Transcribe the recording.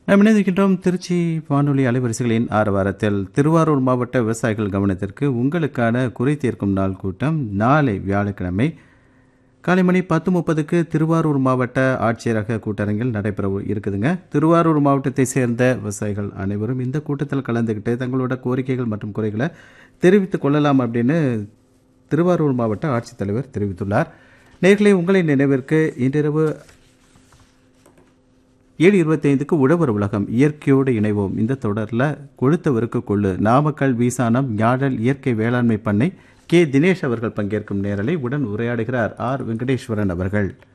நாம் இணைந்திருக்கின்றோம் திருச்சி வானொலி அலைவரிசைகளின் ஆரவாரத்தில் திருவாரூர் மாவட்ட விவசாயிகள் கவனத்திற்கு உங்களுக்கான குறை தீர்க்கும் நாள் கூட்டம் நாளை வியாழக்கிழமை காலை மணி பத்து முப்பதுக்கு திருவாரூர் மாவட்ட ஆட்சியரக கூட்டரங்கில் நடைபெற இருக்குதுங்க திருவாரூர் மாவட்டத்தை சேர்ந்த விவசாயிகள் அனைவரும் இந்த கூட்டத்தில் கலந்துக்கிட்டு தங்களோட கோரிக்கைகள் மற்றும் குறைகளை தெரிவித்துக் கொள்ளலாம் அப்படின்னு திருவாரூர் மாவட்ட ஆட்சித்தலைவர் தெரிவித்துள்ளார் நேர்களே உங்களின் நினைவிற்கு இன்றிரவு ஏழு இருபத்தைந்துக்கு உழவர் உலகம் இயற்கையோடு இணைவோம் இந்த தொடரில் கொழுத்தவருக்கு கொள்ளு நாமக்கல் வீசானம் ஞாழல் இயற்கை வேளாண்மை பண்ணை கே தினேஷ் அவர்கள் பங்கேற்கும் நேரலை உடன் உரையாடுகிறார் ஆர் வெங்கடேஸ்வரன் அவர்கள்